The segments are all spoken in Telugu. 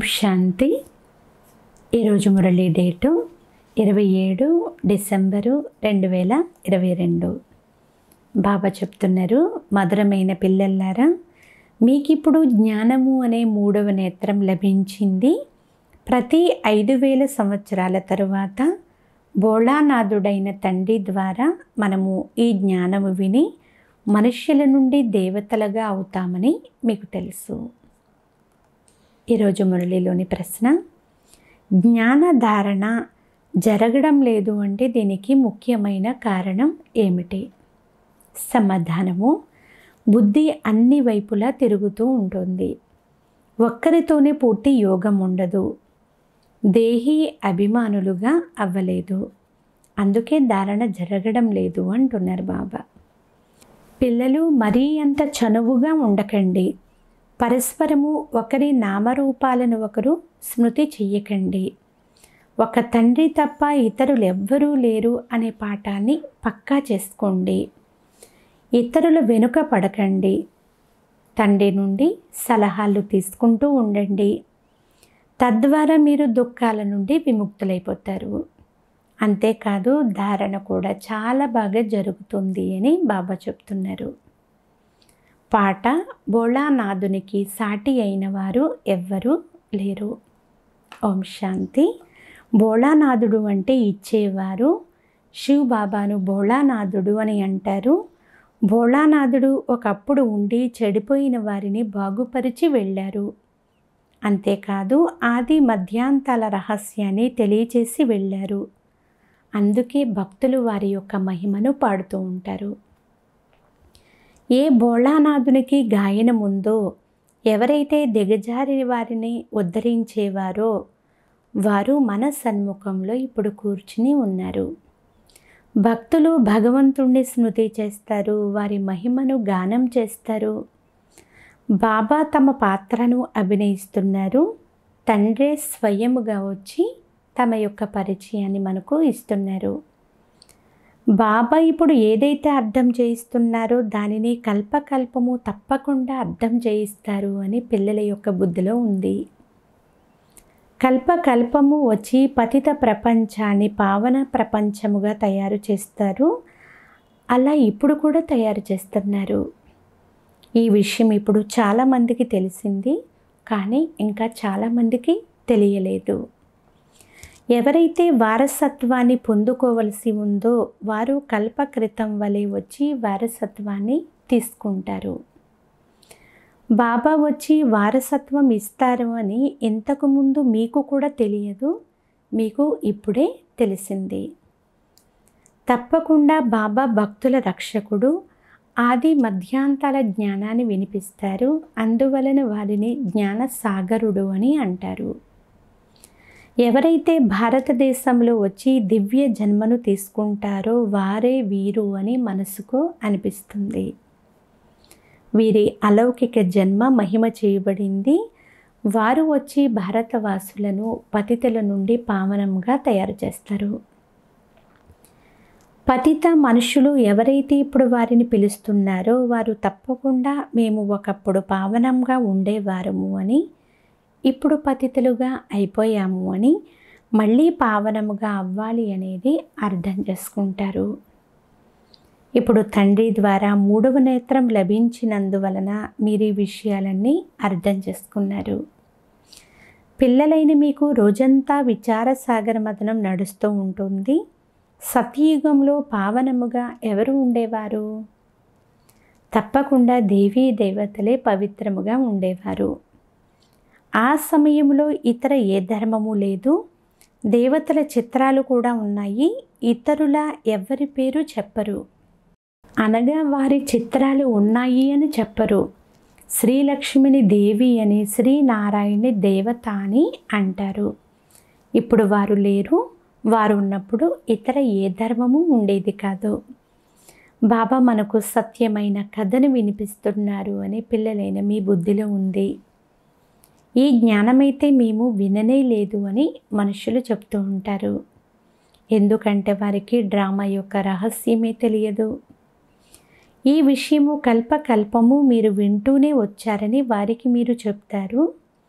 శాంతి ఈరోజు మురళీ డేటు ఇరవై ఏడు డిసెంబరు రెండు వేల ఇరవై రెండు బాబా చెప్తున్నారు మధురమైన పిల్లల్లారా మీకు ఇప్పుడు జ్ఞానము అనే మూడవ నేత్రం లభించింది ప్రతి ఐదు వేల సంవత్సరాల తరువాత బోళానాథుడైన తండ్రి ద్వారా మనము ఈ జ్ఞానము విని మనుష్యుల నుండి దేవతలుగా అవుతామని మీకు తెలుసు ఈరోజు మురళిలోని ప్రశ్న జ్ఞానధారణ జరగడం లేదు అంటే దీనికి ముఖ్యమైన కారణం ఏమిటి సమాధానము బుద్ధి అన్ని వైపులా తిరుగుతూ ఉంటుంది ఒక్కరితోనే పూర్తి యోగం ఉండదు దేహి అభిమానులుగా అవ్వలేదు అందుకే ధారణ జరగడం లేదు అంటున్నారు బాబా పిల్లలు మరీ అంత చనువుగా ఉండకండి పరస్పరము ఒకరి నామరూపాలను ఒకరు స్మృతి చెయ్యకండి ఒక తండ్రి తప్ప ఇతరులు ఎవ్వరూ లేరు అనే పాఠాన్ని పక్కా చేసుకోండి ఇతరుల వెనుక పడకండి తండ్రి నుండి సలహాలు తీసుకుంటూ ఉండండి తద్వారా మీరు దుఃఖాల నుండి విముక్తులైపోతారు అంతేకాదు ధారణ కూడా చాలా బాగా జరుగుతుంది అని బాబా చెప్తున్నారు పాట బోళానాథునికి సాటి అయిన వారు ఎవ్వరూ లేరు ఓం శాంతి బోళానాథుడు అంటే ఇచ్చేవారు శివ్ బాబాను బోళానాథుడు అని అంటారు బోళానాథుడు ఒకప్పుడు ఉండి చెడిపోయిన వారిని బాగుపరిచి వెళ్ళారు అంతేకాదు ఆది మధ్యాంతాల రహస్యాన్ని తెలియచేసి వెళ్ళారు అందుకే భక్తులు వారి యొక్క మహిమను పాడుతూ ఉంటారు ఏ బోళానాథునికి గాయనం ఉందో ఎవరైతే దిగజారి వారిని ఉద్ధరించేవారో వారు మన సన్ముఖంలో ఇప్పుడు కూర్చుని ఉన్నారు భక్తులు భగవంతుణ్ణి స్మృతి చేస్తారు వారి మహిమను గానం చేస్తారు బాబా తమ పాత్రను అభినయిస్తున్నారు తండ్రే స్వయముగా వచ్చి తమ యొక్క పరిచయాన్ని మనకు ఇస్తున్నారు బాబా ఇప్పుడు ఏదైతే అర్థం చేయిస్తున్నారో దానిని కల్పకల్పము తప్పకుండా అర్థం చేయిస్తారు అని పిల్లల యొక్క బుద్ధిలో ఉంది కల్పకల్పము వచ్చి పతిత ప్రపంచాన్ని పావన ప్రపంచముగా తయారు చేస్తారు అలా ఇప్పుడు కూడా తయారు చేస్తున్నారు ఈ విషయం ఇప్పుడు చాలామందికి తెలిసింది కానీ ఇంకా చాలామందికి తెలియలేదు ఎవరైతే వారసత్వాన్ని పొందుకోవలసి ఉందో వారు కల్పకృతం వలె వచ్చి వారసత్వాన్ని తీసుకుంటారు బాబా వచ్చి వారసత్వం ఇస్తారు అని ఇంతకుముందు మీకు కూడా తెలియదు మీకు ఇప్పుడే తెలిసింది తప్పకుండా బాబా భక్తుల రక్షకుడు ఆది మధ్యాంతాల జ్ఞానాన్ని వినిపిస్తారు అందువలన వారిని జ్ఞాన సాగరుడు అని అంటారు ఎవరైతే భారతదేశంలో వచ్చి దివ్య జన్మను తీసుకుంటారో వారే వీరు అని మనసుకు అనిపిస్తుంది వీరి అలౌకిక జన్మ మహిమ చేయబడింది వారు వచ్చి భారతవాసులను పతితుల నుండి పావనంగా తయారు చేస్తారు పతిత మనుషులు ఎవరైతే ఇప్పుడు వారిని పిలుస్తున్నారో వారు తప్పకుండా మేము ఒకప్పుడు పావనంగా ఉండేవారము అని ఇప్పుడు పతితులుగా అయిపోయాము అని మళ్ళీ పావనముగా అవ్వాలి అనేది అర్థం చేసుకుంటారు ఇప్పుడు తండ్రి ద్వారా మూడవ నేత్రం లభించినందువలన మీరు ఈ విషయాలన్నీ అర్థం చేసుకున్నారు పిల్లలైన మీకు రోజంతా విచార సాగర మదనం నడుస్తూ ఉంటుంది సత్యయుగంలో పావనముగా ఎవరు ఉండేవారు తప్పకుండా దేవీ దేవతలే పవిత్రముగా ఉండేవారు ఆ సమయంలో ఇతర ఏ ధర్మము లేదు దేవతల చిత్రాలు కూడా ఉన్నాయి ఇతరుల ఎవరి పేరు చెప్పరు అనగా వారి చిత్రాలు ఉన్నాయి అని చెప్పరు శ్రీలక్ష్మిని దేవి అని శ్రీనారాయణి దేవత అని అంటారు ఇప్పుడు వారు లేరు వారు ఉన్నప్పుడు ఇతర ఏ ధర్మము ఉండేది కాదు బాబా మనకు సత్యమైన కథను వినిపిస్తున్నారు అని పిల్లలైన మీ బుద్ధిలో ఉంది ఈ జ్ఞానమైతే మేము విననే లేదు అని మనుషులు చెప్తూ ఉంటారు ఎందుకంటే వారికి డ్రామా యొక్క రహస్యమే తెలియదు ఈ విషయము కల్పకల్పము మీరు వింటూనే వచ్చారని వారికి మీరు చెప్తారు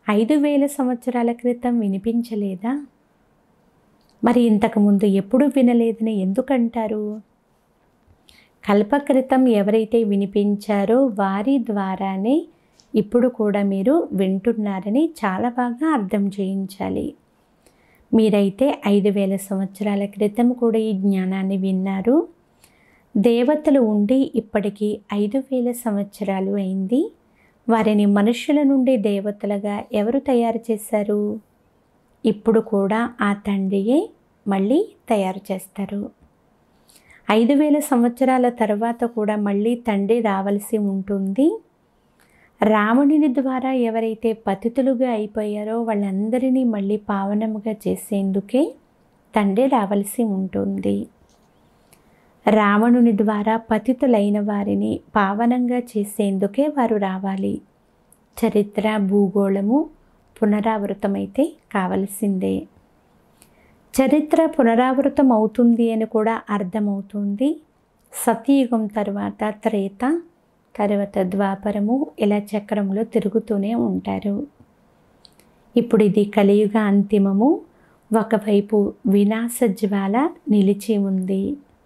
ఐదు వేల సంవత్సరాల క్రితం వినిపించలేదా మరి ఇంతకుముందు ఎప్పుడు వినలేదని ఎందుకంటారు కల్పక్రితం ఎవరైతే వినిపించారో వారి ద్వారానే ఇప్పుడు కూడా మీరు వింటున్నారని చాలా బాగా అర్థం చేయించాలి మీరైతే ఐదు వేల సంవత్సరాల క్రితం కూడా ఈ జ్ఞానాన్ని విన్నారు దేవతలు ఉండి ఇప్పటికీ ఐదు వేల సంవత్సరాలు అయింది వారిని మనుషుల నుండి దేవతలుగా ఎవరు తయారు చేశారు ఇప్పుడు కూడా ఆ తండ్రియే మళ్ళీ తయారు చేస్తారు ఐదు వేల సంవత్సరాల తర్వాత కూడా మళ్ళీ తండ్రి రావాల్సి ఉంటుంది రావణుని ద్వారా ఎవరైతే పతితులుగా అయిపోయారో వాళ్ళందరినీ మళ్ళీ పావనముగా చేసేందుకే తండ్రి రావాల్సి ఉంటుంది రావణుని ద్వారా పతితులైన వారిని పావనంగా చేసేందుకే వారు రావాలి చరిత్ర భూగోళము పునరావృతమైతే కావలసిందే చరిత్ర పునరావృతం అవుతుంది అని కూడా అర్థమవుతుంది సతయుగం తర్వాత త్రేత తర్వాత ద్వాపరము ఇలా చక్రంలో తిరుగుతూనే ఉంటారు ఇప్పుడు ఇది కలియుగ అంతిమము ఒకవైపు వినాశ జ్వాల నిలిచి ఉంది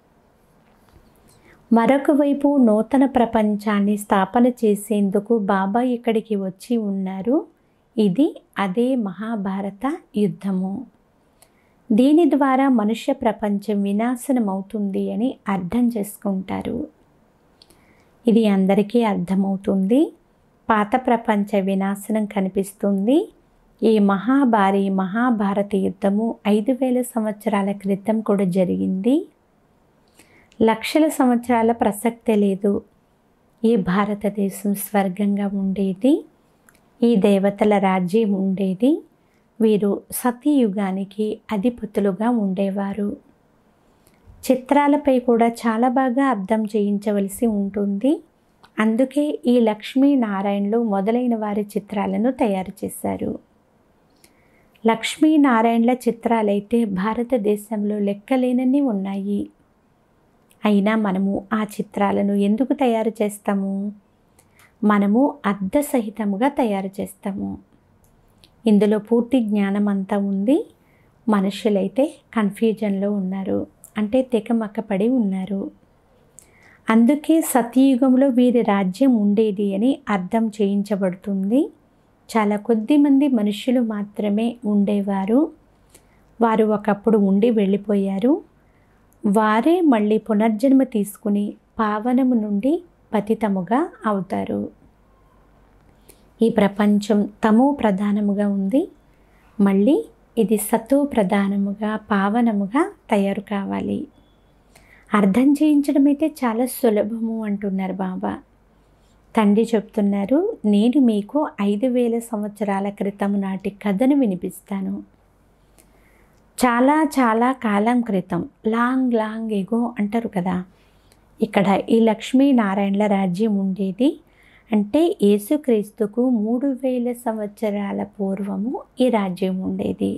మరొక వైపు నూతన ప్రపంచాన్ని స్థాపన చేసేందుకు బాబా ఇక్కడికి వచ్చి ఉన్నారు ఇది అదే మహాభారత యుద్ధము దీని ద్వారా మనుష్య ప్రపంచం వినాశనం అవుతుంది అని అర్థం చేసుకుంటారు ఇది అందరికీ అర్థమవుతుంది పాత ప్రపంచ వినాశనం కనిపిస్తుంది ఈ మహాభారీ మహాభారత యుద్ధము ఐదు వేల సంవత్సరాల క్రితం కూడా జరిగింది లక్షల సంవత్సరాల ప్రసక్తే లేదు ఈ భారతదేశం స్వర్గంగా ఉండేది ఈ దేవతల రాజ్యం ఉండేది వీరు సతీయుగానికి అధిపతులుగా ఉండేవారు చిత్రాలపై కూడా చాలా బాగా అర్థం చేయించవలసి ఉంటుంది అందుకే ఈ లక్ష్మీనారాయణలు మొదలైన వారి చిత్రాలను తయారు చేశారు లక్ష్మీనారాయణల చిత్రాలైతే భారతదేశంలో లెక్కలేనన్ని ఉన్నాయి అయినా మనము ఆ చిత్రాలను ఎందుకు తయారు చేస్తాము మనము అర్ధసహితముగా తయారు చేస్తాము ఇందులో పూర్తి జ్ఞానం అంతా ఉంది మనుషులైతే కన్ఫ్యూజన్లో ఉన్నారు అంటే తెకమక్కపడి ఉన్నారు అందుకే సతయుగంలో వీరి రాజ్యం ఉండేది అని అర్థం చేయించబడుతుంది చాలా కొద్ది మంది మనుషులు మాత్రమే ఉండేవారు వారు ఒకప్పుడు ఉండి వెళ్ళిపోయారు వారే మళ్ళీ పునర్జన్మ తీసుకుని పావనము నుండి పతితముగా అవుతారు ఈ ప్రపంచం తమో ప్రధానముగా ఉంది మళ్ళీ ఇది సతో ప్రధానముగా పావనముగా తయారు కావాలి అర్థం చేయించడం అయితే చాలా సులభము అంటున్నారు బాబా తండ్రి చెప్తున్నారు నేను మీకు ఐదు వేల సంవత్సరాల క్రితం నాటి కథను వినిపిస్తాను చాలా చాలా కాలం క్రితం లాంగ్ లాంగ్ ఎగో అంటారు కదా ఇక్కడ ఈ లక్ష్మీనారాయణల రాజ్యం ఉండేది అంటే యేసుక్రీస్తుకు మూడు వేల సంవత్సరాల పూర్వము ఈ రాజ్యం ఉండేది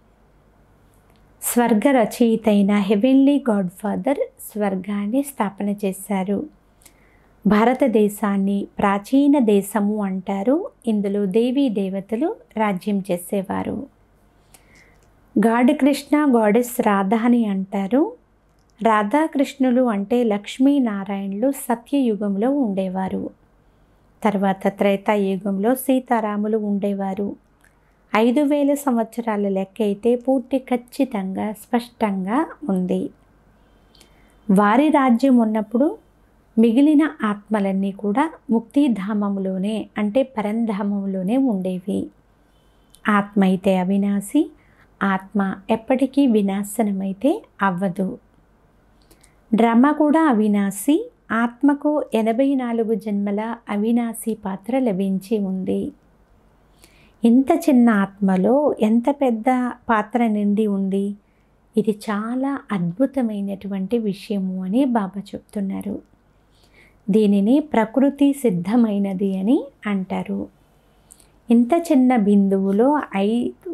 స్వర్గ రచయిత అయిన హెవెన్లీ గాడ్ ఫాదర్ స్వర్గాన్ని స్థాపన చేశారు భారతదేశాన్ని ప్రాచీన దేశము అంటారు ఇందులో దేవీ దేవతలు రాజ్యం చేసేవారు గాడ్ కృష్ణ గాడెస్ రాధా అని అంటారు రాధాకృష్ణులు అంటే లక్ష్మీనారాయణులు సత్యయుగంలో ఉండేవారు తర్వాత త్రేతాయుగంలో సీతారాములు ఉండేవారు ఐదు వేల సంవత్సరాల లెక్క అయితే పూర్తి ఖచ్చితంగా స్పష్టంగా ఉంది వారి రాజ్యం ఉన్నప్పుడు మిగిలిన ఆత్మలన్నీ కూడా ముక్తిధామంలోనే అంటే పరంధామంలోనే ఉండేవి ఆత్మ అయితే అవినాశి ఆత్మ ఎప్పటికీ వినాశనమైతే అవ్వదు డ్రమ కూడా అవినాశి ఆత్మకు ఎనభై నాలుగు జన్మల అవినాశి పాత్ర లభించి ఉంది ఇంత చిన్న ఆత్మలో ఎంత పెద్ద పాత్ర నిండి ఉంది ఇది చాలా అద్భుతమైనటువంటి విషయము అని బాబా చెప్తున్నారు దీనిని ప్రకృతి సిద్ధమైనది అని అంటారు ఇంత చిన్న బిందువులో ఐదు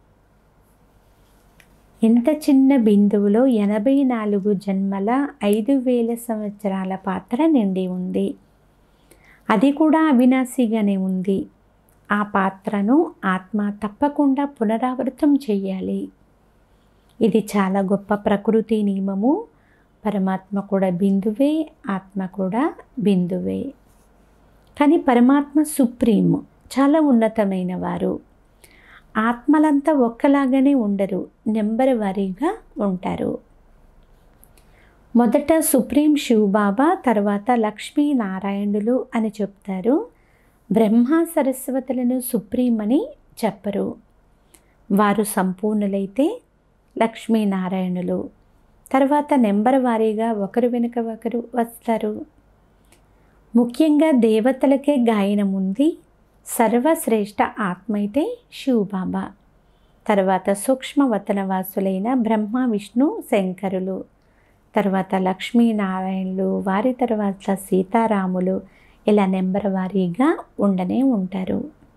ఇంత చిన్న బిందువులో ఎనభై నాలుగు జన్మల ఐదు వేల సంవత్సరాల పాత్ర నిండి ఉంది అది కూడా అవినాశిగానే ఉంది ఆ పాత్రను ఆత్మ తప్పకుండా పునరావృతం చేయాలి ఇది చాలా గొప్ప ప్రకృతి నియమము పరమాత్మ కూడా బిందువే ఆత్మ కూడా బిందువే కానీ పరమాత్మ సుప్రీం చాలా ఉన్నతమైన వారు ఆత్మలంతా ఒక్కలాగానే ఉండరు నెంబర్ వారీగా ఉంటారు మొదట సుప్రీం శివబాబా తర్వాత లక్ష్మీనారాయణులు అని చెప్తారు బ్రహ్మ సరస్వతులను సుప్రీం అని చెప్పరు వారు సంపూర్ణులైతే లక్ష్మీనారాయణులు తర్వాత నెంబర్ వారీగా ఒకరు వెనుక ఒకరు వస్తారు ముఖ్యంగా దేవతలకే గాయనం ఉంది సర్వశ్రేష్ఠ ఆత్మ అయితే శివబాబా తర్వాత సూక్ష్మవతనవాసులైన బ్రహ్మ విష్ణు శంకరులు తర్వాత లక్ష్మీనారాయణులు వారి తర్వాత సీతారాములు ఇలా నెంబర్ వారీగా ఉండనే ఉంటారు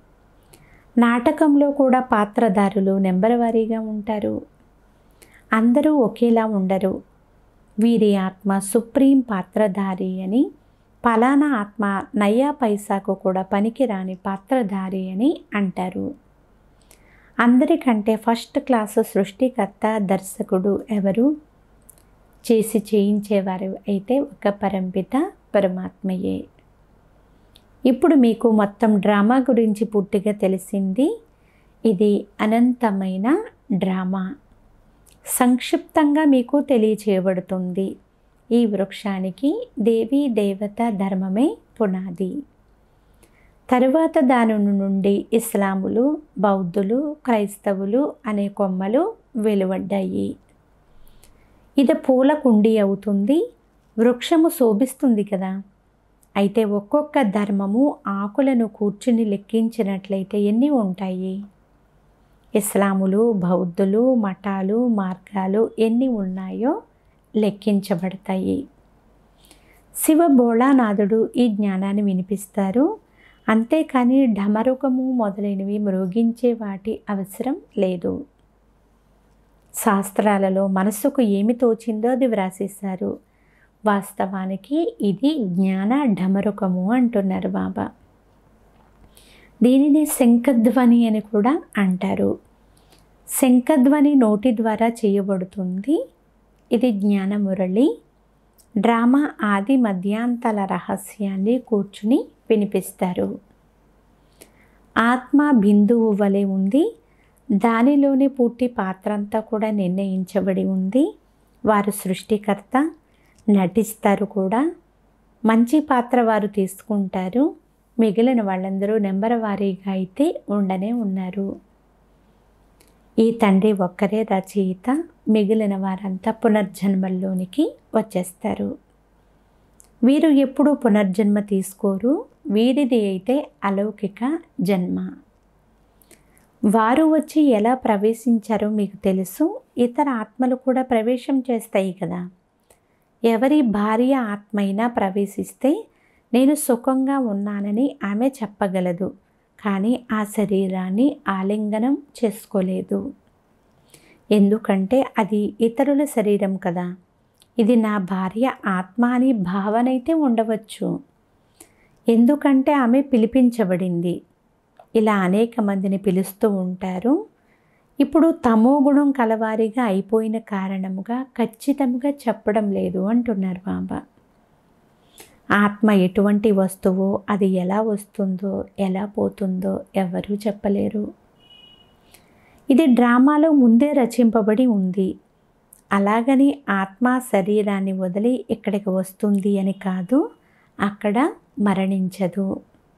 నాటకంలో కూడా పాత్రధారులు నెంబర్ వారీగా ఉంటారు అందరూ ఒకేలా ఉండరు వీరి ఆత్మ సుప్రీం పాత్రధారి అని పలానా ఆత్మ నయ్యా పైసాకు కూడా పనికిరాని పాత్రధారి అని అంటారు అందరికంటే ఫస్ట్ క్లాసు సృష్టికర్త దర్శకుడు ఎవరు చేసి చేయించేవారు అయితే ఒక పరంపిత పరమాత్మయే ఇప్పుడు మీకు మొత్తం డ్రామా గురించి పూర్తిగా తెలిసింది ఇది అనంతమైన డ్రామా సంక్షిప్తంగా మీకు తెలియచేయబడుతుంది ఈ వృక్షానికి దేవీ దేవత ధర్మమే పునాది తరువాత దాని నుండి ఇస్లాములు బౌద్ధులు క్రైస్తవులు అనే కొమ్మలు వెలువడ్డాయి ఇది పూల కుండి అవుతుంది వృక్షము శోభిస్తుంది కదా అయితే ఒక్కొక్క ధర్మము ఆకులను కూర్చుని లెక్కించినట్లయితే ఎన్ని ఉంటాయి ఇస్లాములు బౌద్ధులు మఠాలు మార్గాలు ఎన్ని ఉన్నాయో లెక్కించబడతాయి శివ భోళానాథుడు ఈ జ్ఞానాన్ని వినిపిస్తారు అంతేకాని ఢమరుకము మొదలైనవి మ్రోగించే వాటి అవసరం లేదు శాస్త్రాలలో మనసుకు ఏమి తోచిందో అది వ్రాసేశారు వాస్తవానికి ఇది జ్ఞాన ఢమరుకము అంటున్నారు బాబా దీనిని శంఖధ్వని అని కూడా అంటారు శంఖధ్వని నోటి ద్వారా చేయబడుతుంది ఇది జ్ఞానమురళి డ్రామా ఆది మధ్యాంతల రహస్యాన్ని కూర్చుని వినిపిస్తారు ఆత్మ బిందువు వలె ఉంది దానిలోని పూర్తి పాత్ర అంతా కూడా నిర్ణయించబడి ఉంది వారు సృష్టికర్త నటిస్తారు కూడా మంచి పాత్ర వారు తీసుకుంటారు మిగిలిన వాళ్ళందరూ నెంబర్ వారీగా అయితే ఉండనే ఉన్నారు ఈ తండ్రి ఒక్కరే రచయిత మిగిలిన వారంతా పునర్జన్మల్లోనికి వచ్చేస్తారు వీరు ఎప్పుడూ పునర్జన్మ తీసుకోరు వీరిది అయితే అలౌకిక జన్మ వారు వచ్చి ఎలా ప్రవేశించారో మీకు తెలుసు ఇతర ఆత్మలు కూడా ప్రవేశం చేస్తాయి కదా ఎవరి భార్య ఆత్మైనా ప్రవేశిస్తే నేను సుఖంగా ఉన్నానని ఆమె చెప్పగలదు కానీ ఆ శరీరాన్ని ఆలింగనం చేసుకోలేదు ఎందుకంటే అది ఇతరుల శరీరం కదా ఇది నా భార్య ఆత్మ అని భావన అయితే ఉండవచ్చు ఎందుకంటే ఆమె పిలిపించబడింది ఇలా అనేక మందిని పిలుస్తూ ఉంటారు ఇప్పుడు తమో గుణం కలవారిగా అయిపోయిన కారణముగా ఖచ్చితంగా చెప్పడం లేదు అంటున్నారు బాబా ఆత్మ ఎటువంటి వస్తువో అది ఎలా వస్తుందో ఎలా పోతుందో ఎవరూ చెప్పలేరు ఇది డ్రామాలో ముందే రచింపబడి ఉంది అలాగని ఆత్మ శరీరాన్ని వదిలి ఇక్కడికి వస్తుంది అని కాదు అక్కడ మరణించదు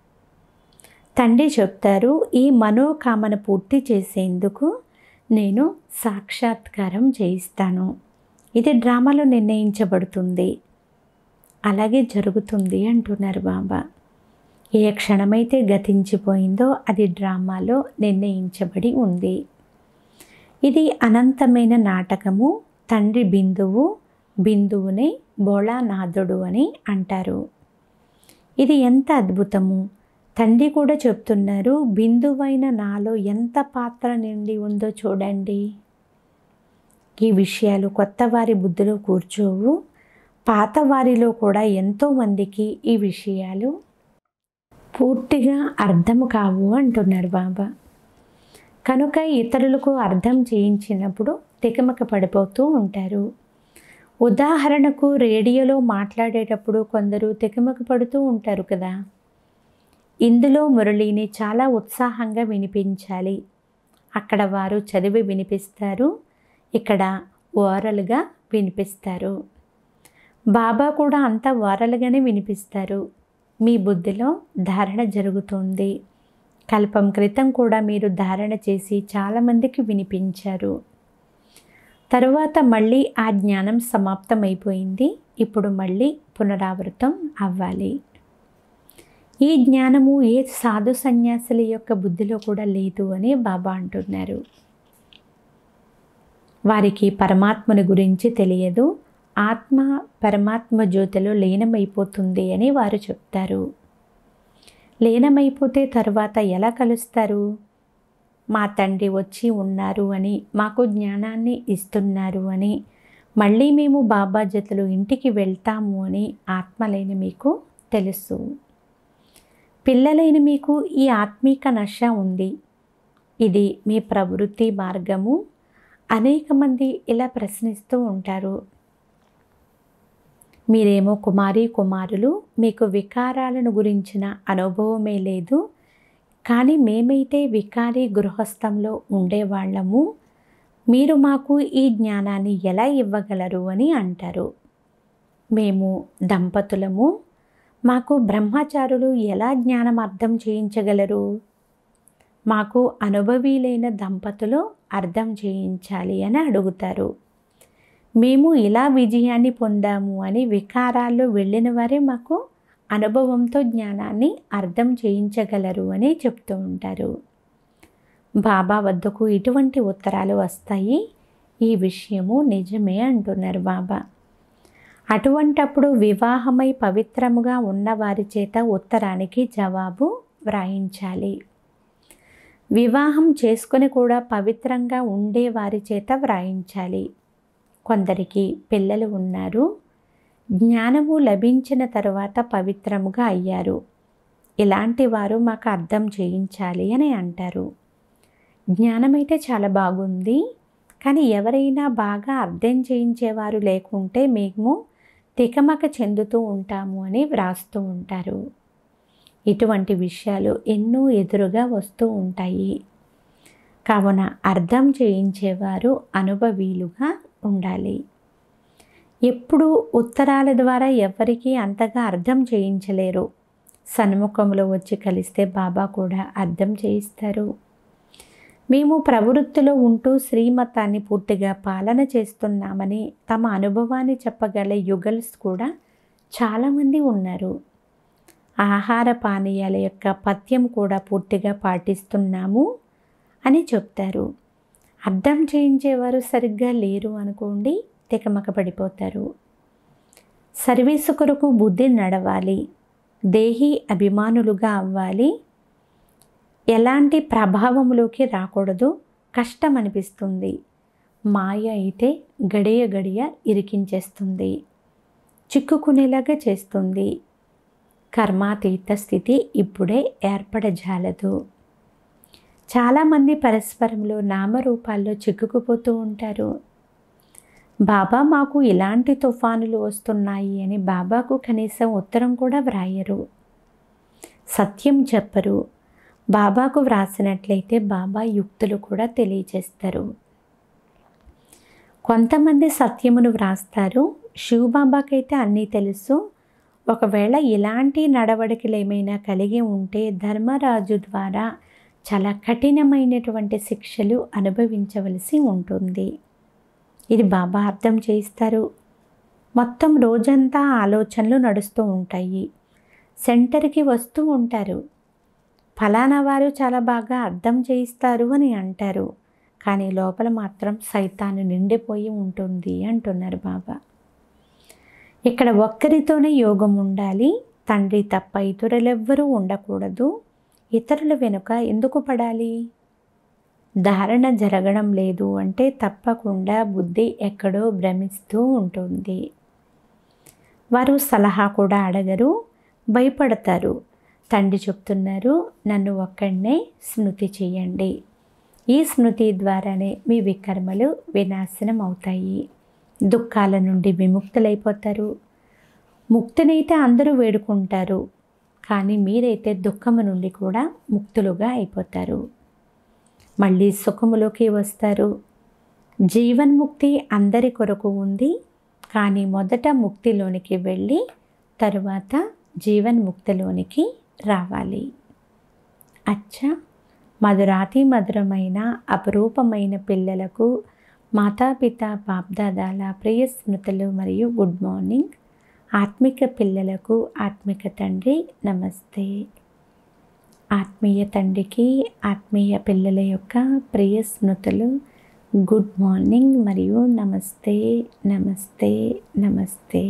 తండ్రి చెప్తారు ఈ మనోకామన పూర్తి చేసేందుకు నేను సాక్షాత్కారం చేయిస్తాను ఇది డ్రామాలో నిర్ణయించబడుతుంది అలాగే జరుగుతుంది అంటున్నారు బాబా ఏ క్షణమైతే గతించిపోయిందో అది డ్రామాలో నిర్ణయించబడి ఉంది ఇది అనంతమైన నాటకము తండ్రి బిందువు బిందువునే బోళానాథుడు అని అంటారు ఇది ఎంత అద్భుతము తండ్రి కూడా చెప్తున్నారు బిందువైన నాలో ఎంత పాత్ర నిండి ఉందో చూడండి ఈ విషయాలు కొత్త వారి బుద్ధిలో కూర్చోవు పాత వారిలో కూడా ఎంతోమందికి ఈ విషయాలు పూర్తిగా అర్థం కావు అంటున్నారు బాబా కనుక ఇతరులకు అర్థం చేయించినప్పుడు తికమక పడిపోతూ ఉంటారు ఉదాహరణకు రేడియోలో మాట్లాడేటప్పుడు కొందరు తికమక పడుతూ ఉంటారు కదా ఇందులో మురళిని చాలా ఉత్సాహంగా వినిపించాలి అక్కడ వారు చదివి వినిపిస్తారు ఇక్కడ ఓరలుగా వినిపిస్తారు బాబా కూడా అంత ఓరలుగానే వినిపిస్తారు మీ బుద్ధిలో ధారణ జరుగుతుంది కల్పం క్రితం కూడా మీరు ధారణ చేసి చాలామందికి వినిపించారు తరువాత మళ్ళీ ఆ జ్ఞానం సమాప్తమైపోయింది ఇప్పుడు మళ్ళీ పునరావృతం అవ్వాలి ఈ జ్ఞానము ఏ సాధు సన్యాసుల యొక్క బుద్ధిలో కూడా లేదు అని బాబా అంటున్నారు వారికి పరమాత్మని గురించి తెలియదు ఆత్మ పరమాత్మ జ్యోతిలో లీనమైపోతుంది అని వారు చెప్తారు లీనమైపోతే తర్వాత ఎలా కలుస్తారు మా తండ్రి వచ్చి ఉన్నారు అని మాకు జ్ఞానాన్ని ఇస్తున్నారు అని మళ్ళీ మేము బాబా జతలు ఇంటికి వెళ్తాము అని ఆత్మలైన మీకు తెలుసు పిల్లలైన మీకు ఈ ఆత్మీక నశ ఉంది ఇది మీ ప్రవృత్తి మార్గము అనేక మంది ఇలా ప్రశ్నిస్తూ ఉంటారు మీరేమో కుమారి కుమారులు మీకు వికారాలను గురించిన అనుభవమే లేదు కానీ మేమైతే వికారి గృహస్థంలో ఉండేవాళ్ళము మీరు మాకు ఈ జ్ఞానాన్ని ఎలా ఇవ్వగలరు అని అంటారు మేము దంపతులము మాకు బ్రహ్మచారులు ఎలా జ్ఞానం అర్థం చేయించగలరు మాకు అనుభవీలైన దంపతులు అర్థం చేయించాలి అని అడుగుతారు మేము ఇలా విజయాన్ని పొందాము అని వికారాల్లో వెళ్ళిన వారే మాకు అనుభవంతో జ్ఞానాన్ని అర్థం చేయించగలరు అని చెప్తూ ఉంటారు బాబా వద్దకు ఇటువంటి ఉత్తరాలు వస్తాయి ఈ విషయము నిజమే అంటున్నారు బాబా అటువంటప్పుడు వివాహమై పవిత్రముగా ఉన్న వారి చేత ఉత్తరానికి జవాబు వ్రాయించాలి వివాహం చేసుకొని కూడా పవిత్రంగా ఉండే వారి చేత వ్రాయించాలి కొందరికి పిల్లలు ఉన్నారు జ్ఞానము లభించిన తరువాత పవిత్రముగా అయ్యారు ఇలాంటి వారు మాకు అర్థం చేయించాలి అని అంటారు జ్ఞానమైతే చాలా బాగుంది కానీ ఎవరైనా బాగా అర్థం చేయించేవారు లేకుంటే మేము తికమక చెందుతూ ఉంటాము అని వ్రాస్తూ ఉంటారు ఇటువంటి విషయాలు ఎన్నో ఎదురుగా వస్తూ ఉంటాయి కావున అర్థం చేయించేవారు అనుభవీలుగా ఉండాలి ఎప్పుడు ఉత్తరాల ద్వారా ఎవరికీ అంతగా అర్థం చేయించలేరు సన్ముఖంలో వచ్చి కలిస్తే బాబా కూడా అర్థం చేయిస్తారు మేము ప్రవృత్తిలో ఉంటూ శ్రీమతాన్ని పూర్తిగా పాలన చేస్తున్నామని తమ అనుభవాన్ని చెప్పగల యుగల్స్ కూడా చాలామంది ఉన్నారు ఆహార పానీయాల యొక్క పథ్యం కూడా పూర్తిగా పాటిస్తున్నాము అని చెప్తారు అర్థం చేయించేవారు సరిగ్గా లేరు అనుకోండి తికమక పడిపోతారు సర్వీసు కొరకు బుద్ధి నడవాలి దేహి అభిమానులుగా అవ్వాలి ఎలాంటి ప్రభావంలోకి రాకూడదు కష్టం అనిపిస్తుంది మాయ అయితే గడియ గడియ ఇరికించేస్తుంది చిక్కుకునేలాగా చేస్తుంది కర్మాతీత స్థితి ఇప్పుడే ఏర్పడజాలదు చాలామంది పరస్పరంలో నామరూపాల్లో చిక్కుకుపోతూ ఉంటారు బాబా మాకు ఇలాంటి తుఫానులు వస్తున్నాయి అని బాబాకు కనీసం ఉత్తరం కూడా వ్రాయరు సత్యం చెప్పరు బాబాకు వ్రాసినట్లయితే బాబా యుక్తులు కూడా తెలియజేస్తారు కొంతమంది సత్యమును వ్రాస్తారు శివబాబాకైతే అన్నీ తెలుసు ఒకవేళ ఇలాంటి నడవడికలు ఏమైనా కలిగి ఉంటే ధర్మరాజు ద్వారా చాలా కఠినమైనటువంటి శిక్షలు అనుభవించవలసి ఉంటుంది ఇది బాబా అర్థం చేయిస్తారు మొత్తం రోజంతా ఆలోచనలు నడుస్తూ ఉంటాయి సెంటర్కి వస్తూ ఉంటారు ఫలానా వారు చాలా బాగా అర్థం చేయిస్తారు అని అంటారు కానీ లోపల మాత్రం సైతాను నిండిపోయి ఉంటుంది అంటున్నారు బాబా ఇక్కడ ఒక్కరితోనే యోగం ఉండాలి తండ్రి తప్ప ఇతరులెవ్వరూ ఉండకూడదు ఇతరుల వెనుక ఎందుకు పడాలి ధారణ జరగడం లేదు అంటే తప్పకుండా బుద్ధి ఎక్కడో భ్రమిస్తూ ఉంటుంది వారు సలహా కూడా అడగరు భయపడతారు తండ్రి చెప్తున్నారు నన్ను ఒక్కడనే స్మృతి చేయండి ఈ స్మృతి ద్వారానే మీ వికర్మలు వినాశనం అవుతాయి దుఃఖాల నుండి విముక్తులైపోతారు ముక్తినైతే అందరూ వేడుకుంటారు కానీ మీరైతే దుఃఖము నుండి కూడా ముక్తులుగా అయిపోతారు మళ్ళీ సుఖములోకి వస్తారు జీవన్ముక్తి అందరి కొరకు ఉంది కానీ మొదట ముక్తిలోనికి వెళ్ళి తరువాత జీవన్ముక్తిలోనికి రావాలి అచ్చా మధురాతి మధురమైన అపరూపమైన పిల్లలకు మాతాపిత బాప్దాదాల ప్రియ స్మృతులు మరియు గుడ్ మార్నింగ్ ఆత్మిక పిల్లలకు ఆత్మిక తండ్రి నమస్తే ఆత్మీయ తండ్రికి ఆత్మీయ పిల్లల యొక్క ప్రియ స్మృతులు గుడ్ మార్నింగ్ మరియు నమస్తే నమస్తే నమస్తే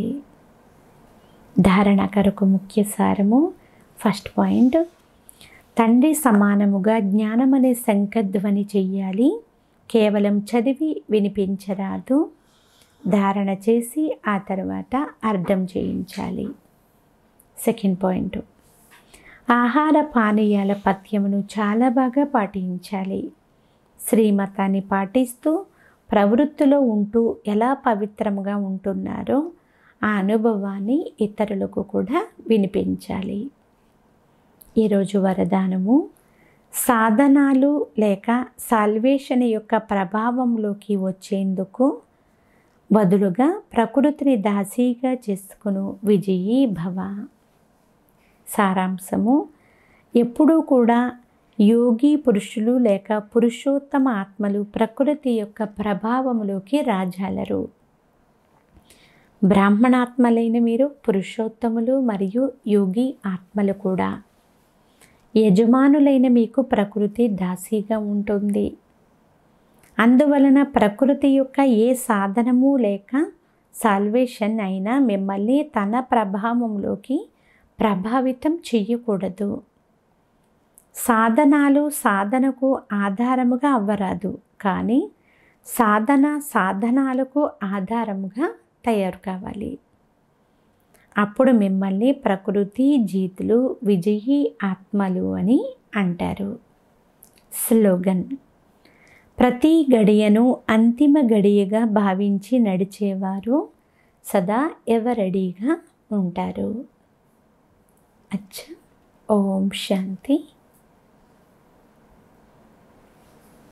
ధారణ కొరకు ముఖ్య సారము ఫస్ట్ పాయింట్ తండ్రి సమానముగా జ్ఞానం అనే శంఖధ్వని చెయ్యాలి కేవలం చదివి వినిపించరాదు ధారణ చేసి ఆ తర్వాత అర్థం చేయించాలి సెకండ్ పాయింట్ ఆహార పానీయాల పథ్యమును చాలా బాగా పాటించాలి శ్రీమతాన్ని పాటిస్తూ ప్రవృత్తిలో ఉంటూ ఎలా పవిత్రముగా ఉంటున్నారో ఆ అనుభవాన్ని ఇతరులకు కూడా వినిపించాలి ఈరోజు వరదానము సాధనాలు లేక సాల్వేషన్ యొక్క ప్రభావంలోకి వచ్చేందుకు బదులుగా ప్రకృతిని దాసీగా చేసుకును విజయీ భవ సారాంశము ఎప్పుడూ కూడా యోగి పురుషులు లేక పురుషోత్తమ ఆత్మలు ప్రకృతి యొక్క ప్రభావములోకి రాజాలరు బ్రాహ్మణాత్మలైన మీరు పురుషోత్తములు మరియు యోగి ఆత్మలు కూడా యజమానులైన మీకు ప్రకృతి దాసీగా ఉంటుంది అందువలన ప్రకృతి యొక్క ఏ సాధనము లేక సాల్వేషన్ అయినా మిమ్మల్ని తన ప్రభావంలోకి ప్రభావితం చెయ్యకూడదు సాధనాలు సాధనకు ఆధారముగా అవ్వరాదు కానీ సాధన సాధనాలకు ఆధారముగా తయారు కావాలి అప్పుడు మిమ్మల్ని ప్రకృతి జీతులు విజయీ ఆత్మలు అని అంటారు స్లోగన్ ప్రతి గడియను అంతిమ గడియగా భావించి నడిచేవారు సదా ఎవరడిగా ఉంటారు అచ్చా ఓం శాంతి